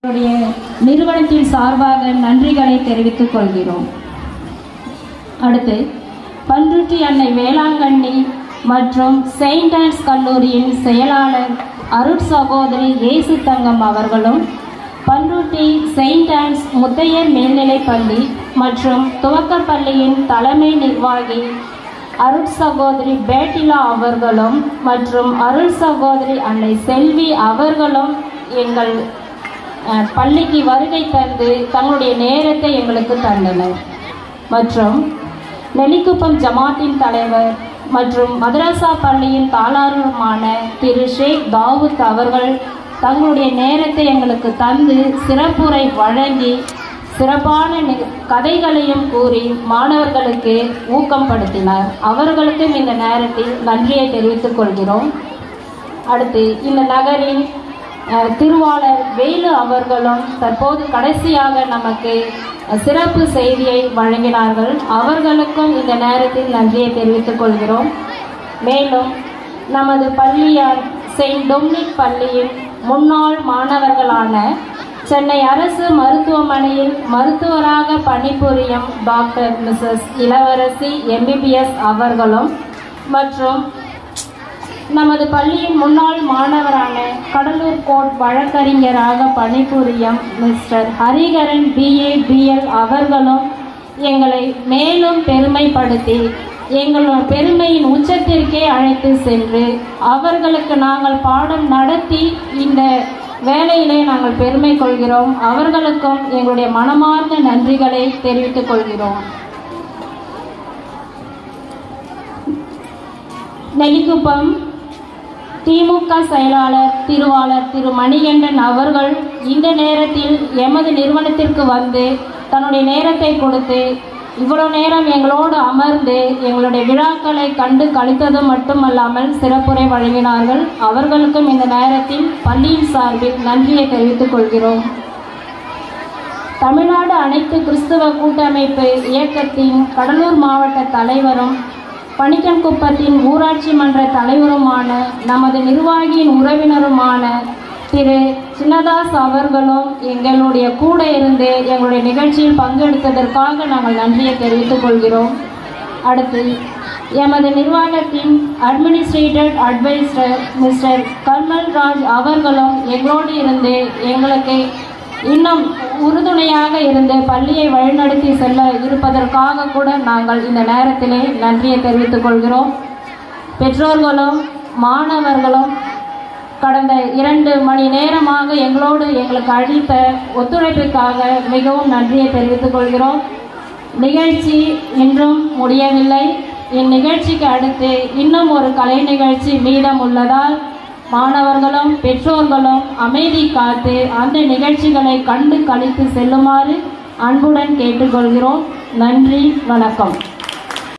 என்னுடைய நிறுவனத்தின் சார்பாக நன்றிகளை தெரிவித்துக் கொள்கிறோம் அடுத்து பன்ருட்டி அன்னை வேளாங்கண்ணி மற்றும் செயின்ட் ஆன்ஸ் கல்லூரியின் செயலாளர் அருட் சகோதரி ஏசு தங்கம் அவர்களும் பன்ருட்டி செயின்ட் ஆன்ஸ் முத்தையர் மேல்நிலைப் பள்ளி மற்றும் துவக்கப் பள்ளியின் தலைமை நிர்வாகி அருள் சகோதரி பேட்டிலா அவர்களும் மற்றும் அருள் சகோதரி அன்னை செல்வி அவர்களும் எங்கள் அஹ், பள்ளிக்கு வருகை தந்து தங்களுடைய நேரத்தை எங்களுக்கு தந்தனர் மற்றும் நெல்லிக்குப்பம் ஜமாத்தின் தலைவர் மற்றும் மதரசா பள்ளியின் தாளாருமான திரு ஷேக் தாவூத் அவர்கள் தங்களுடைய நேரத்தை எங்களுக்கு தந்து சிறப்புரை வழங்கி சிறப்பான நி- கதைகளையும் கூறி மாணவர்களுக்கு ஊக்கப்படுத்தினார் அவர்களுக்கும் இந்த நேரத்தில் நன்றியை தெரிவித்துக் கொள்கிறோம் அடுத்து இந்த நகரின் அஹ், திருவாளர் வேலு அவர்களும் தற்போது கடைசியாக நமக்கு அஹ், சிறப்பு செய்தியை வழங்கினார்கள் அவர்களுக்கும் இந்த நேரத்தில் நன்றியை தெரிவித்துக் கொள்கிறோம் மேலும் நமது பள்ளியார் செயின்ட் டொமினிக் பள்ளியின் முன்னாள் மாணவர்களான சென்னை அரசு மருத்துவமனையில் மருத்துவராக பணிபுரியும் டாக்டர் மிஸ்ஸஸ் இளவரசி எம்பிபிஎஸ் அவர்களும் மற்றும் நமது பள்ளியின் முன்னாள் மாணவரான கடலூர் கோட் வழக்கறிஞராக பணிபுரியும் மிஸ்டர் ஹரிகரன் பிஏ பிஎல் அவர்களும் எங்களை மேலும் பெருமைப்படுத்தி எங்களோட பெருமையின் உச்சத்திற்கே அழைத்து சென்று அவர்களுக்கு நாங்கள் பாடம் நடத்தி இந்த வேலையிலே நாங்கள் பெருமை கொள்கிறோம் அவர்களுக்கும் எங்களுடைய மனமார்ந்த நன்றிகளை தெரிவித்துக் கொள்கிறோம் நெல்லிக்குப்பம் திமுக செயலாளர் திருவாளர் திரு மணிகண்டன் அவர்கள் இந்த நேரத்தில் எமது நிறுவனத்திற்கு வந்து தன்னுடைய நேரத்தை கொடுத்து இவ்வளவு நேரம் எங்களோடு அமர்ந்து எங்களுடைய விழாக்களை கண்டு கழித்தது மட்டுமல்லாமல் சிறப்புரை வழங்கினார்கள் அவர்களுக்கும் இந்த நேரத்தில் பள்ளியின் சார்பில் நன்றியை தெரிவித்துக் கொள்கிறோம் தமிழ்நாடு அனைத்து கிறிஸ்துவ கூட்டமைப்பு இயக்கத்தின் கடலூர் மாவட்ட தலைவரும் பணிக்கன்குப்பத்தின் ஊராட்சி மன்ற தலைவருமான நமது நிர்வாகியின் உறவினருமான திரு சின்னதாஸ் அவர்களும் எங்களுடைய கூட இருந்து எங்களுடைய நிகழ்ச்சியில் பங்கெடுத்ததற்காக நாங்கள் நன்றியை தெரிவித்துக் கொள்கிறோம் அடுத்து எமது நிர்வாகத்தின் administrated adviser mister Karmal Raj அவர்களும் எங்களோடு இருந்து எங்களுக்கு இன்னும் உறுதுணையாக இருந்து பள்ளியை வழிநடத்தி செல்ல இருப்பதற்காக கூட நாங்கள் இந்த நேரத்திலே நன்றியை தெரிவித்துக் கொள்கிறோம் பெற்றோர்களும் மாணவர்களும் கடந்த இரண்டு மணி நேரமாக எங்களோடு எங்களுக்கு அளித்த ஒத்துழைப்பிற்காக மிகவும் நன்றியை தெரிவித்துக் கொள்கிறோம் நிகழ்ச்சி இன்றும் முடியவில்லை இந்நிகழ்ச்சிக்கு அடுத்து இன்னும் ஒரு கலை நிகழ்ச்சி மீதம் உள்ளதால் மாணவர்களும் பெற்றோர்களும் அமைதி காத்து அந்த நிகழ்ச்சிகளை கண்டு கழித்து செல்லுமாறு அன்புடன் கேட்டுக்கொள்கிறோம் நன்றி வணக்கம்